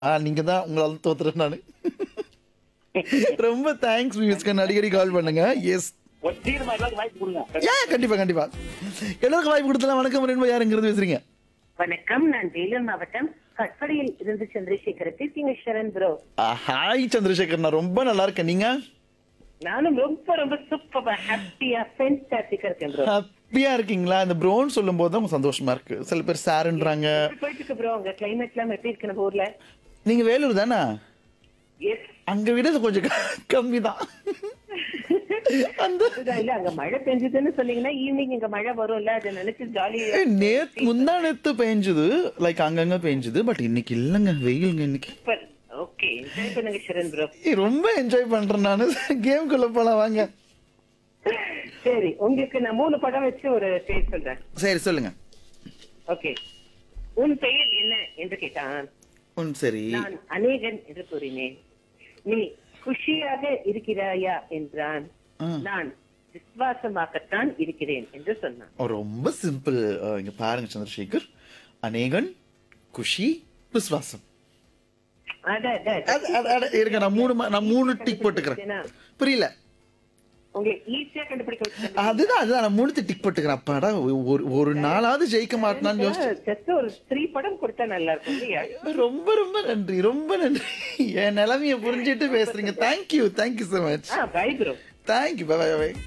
ஆ நீங்க தான் உங்களால தோத்துறேன் நானு ரொம்ப தேங்க்ஸ் வியூஸ்க்கு அடிக்கடி கால் பண்ணுங்க எஸ் ஒரு தீர்மா எல்லாரும் வாய்ப்பு கொடுங்க ஏன் கண்டிப்பா கண்டிப்பா எல்லாருக்கும் வாய்ப்பு கொடுத்தலாம் வணக்கம் ரெண்டு யாருங்கிறது பேசுறீங்க வணக்கம் நான் வேலூர் மாவட்டம் கட்படியில் இருந்து சந்திரசேகர் இருக்கீங்க ஷரண் ப்ரோ ஹாய் சந்திரசேகர் நான் ரொம்ப நல்லா இருக்கேன் நீங்க நானும் ரொம்ப ரொம்ப சூப்பரா ஹாப்பியா ஃபென்டாஸ்டிக்கா இருக்கேன் ப்ரோ ஹாப்பியா இருக்கீங்களா இந்த ப்ரோன்னு சொல்லும் போது தான் சந்தோஷமா இருக்கு சில பேர் சாருன்றாங்க எப்படி போயிட்டு இருக்கு ப்ரோ உங்க கிளைமேட் எல்லாம் எப்படி இருக்கு நம்ம ஊர்ல நீங்க வேலூர் தானே எஸ் அங்க விட இது கொஞ்சம் கம்மி தான் அந்த இல்ல அங்க மழை பெஞ்சதுன்னு சொன்னீங்கன்னா ஈவினிங் இங்க மழை வரும்ல அதை நினைச்சு ஜாலியா நேத்து முந்தா நேத்து பெஞ்சுது லைக் அங்கங்க பெஞ்சுது பட் இன்னைக்கு இல்லைங்க வெயிலுங்க இன்னைக்கு சூப்பர் ஓகே என்ஜாய் பண்ணுங்க ஷரண் ப்ரோ ஏய், ரொம்ப என்ஜாய் பண்றேன் நானு கேம் குள்ள போலாம் வாங்க சரி உங்களுக்கு நான் மூணு படம் வச்சு ஒரு பேர் சொல்றேன் சரி சொல்லுங்க ஓகே உன் பெயர் என்ன என்று கேட்டான் ம் சரி நான் அநேகன் என்று கூறினேன் நீ குஷியாக இருக்கிறாயா என்றான் ஆ. நான் விசுவாசமாகத்தான் இருக்கிறேன் என்று சொன்னான் ஓ, ரொம்ப சிம்பிள் இங்க பாருங்க சந்திரசேகர் அநேகன் குஷி விஸ்வாசம் அட, அட, அட. அட, அட, அட, இருங்க நான் மூணு ம- நான் மூணு டிக் போட்டுக்கிறேன் புரியல உங்களுக்கு ஈஸியா கண்டுபிடிக்க வச்சு அதுதான் அதுதான் நான் மூணு டிக் போட்டுக்கிறேன் அப்பாடா ஒரு ஒரு நாளாவது ஜெயிக்க மாட்டேனான்னு யோசிச்சு ஜஸ்ட் ஒரு த்ரீ படம் கொடுத்தா நல்லா இருக்கும் இல்லையா ரொம்ப ரொம்ப நன்றி ரொம்ப நன்றி என் நிலைமைய புரிஞ்சிட்டு பேசுறீங்க தேங்க்யூ தேங்க்யூ so மச் ஆ bye bro thank you bye bye bye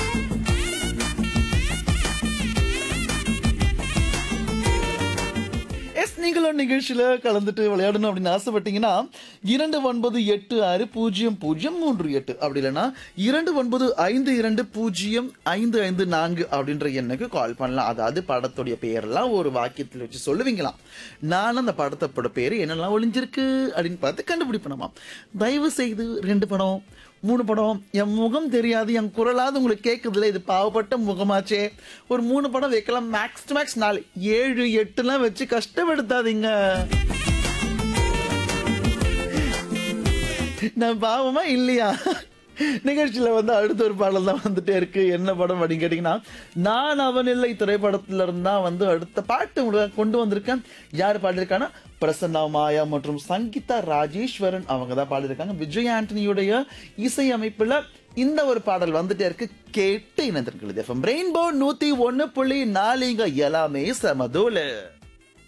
yes நீங்களும் நிகழ்ச்சியில கலந்துட்டு விளையாடணும் அப்படின்னு ஆசைப்பட்டீங்கன்னா இரண்டு ஒன்பது எட்டு ஆறு பூஜ்ஜியம் பூஜ்ஜியம் மூன்று எட்டு அப்படி இல்லைன்னா இரண்டு ஒன்பது ஐந்து இரண்டு பூஜ்ஜியம் ஐந்து ஐந்து நான்கு அப்படின்ற எண்ணுக்கு கால் பண்ணலாம் அதாவது படத்துடைய பெயரெல்லாம் ஒரு வாக்கியத்தில் வச்சு சொல்லுவீங்களாம் நான் அந்த படத்தோட பேர் என்னெல்லாம் ஒளிஞ்சிருக்கு அப்படின்னு பார்த்து கண்டுபிடிப்பணுமா தயவு செய்து ரெண்டு படம் மூணு படம் என் முகம் தெரியாது என் குரலாவது உங்களுக்கு கேட்குதுல இது பாவப்பட்ட முகமாச்சே ஒரு மூணு படம் வைக்கலாம் மேக்ஸ் டு மேக்ஸ் நாலு ஏழு எட்டுலாம் வச்சு கஷ்டப்படுத்தாதீங்க நான் பாவமா இல்லையா நிகழ்ச்சியில வந்து அடுத்த ஒரு பாடல் தான் வந்துட்டே இருக்கு என்ன படம் அப்படின்னு கேட்டீங்கன்னா நான் அவன் இல்லை திரைப்படத்துல இருந்தா வந்து அடுத்த பாட்டு உங்களுக்கு கொண்டு வந்திருக்கேன் யார் பாடியிருக்காங்கன்னா பிரசன்னா மாயா மற்றும் சங்கீதா ராஜேஸ்வரன் அவங்க தான் பாடியிருக்காங்க விஜய் ஆண்டனியுடைய இசை அமைப்புல இந்த ஒரு பாடல் வந்துட்டே இருக்கு கேட்டு இணைந்திருக்கிறது எஃப்எம் ரெயின்போ நூத்தி ஒன்னு புள்ளி நாலுங்க எல்லாமே சமதோல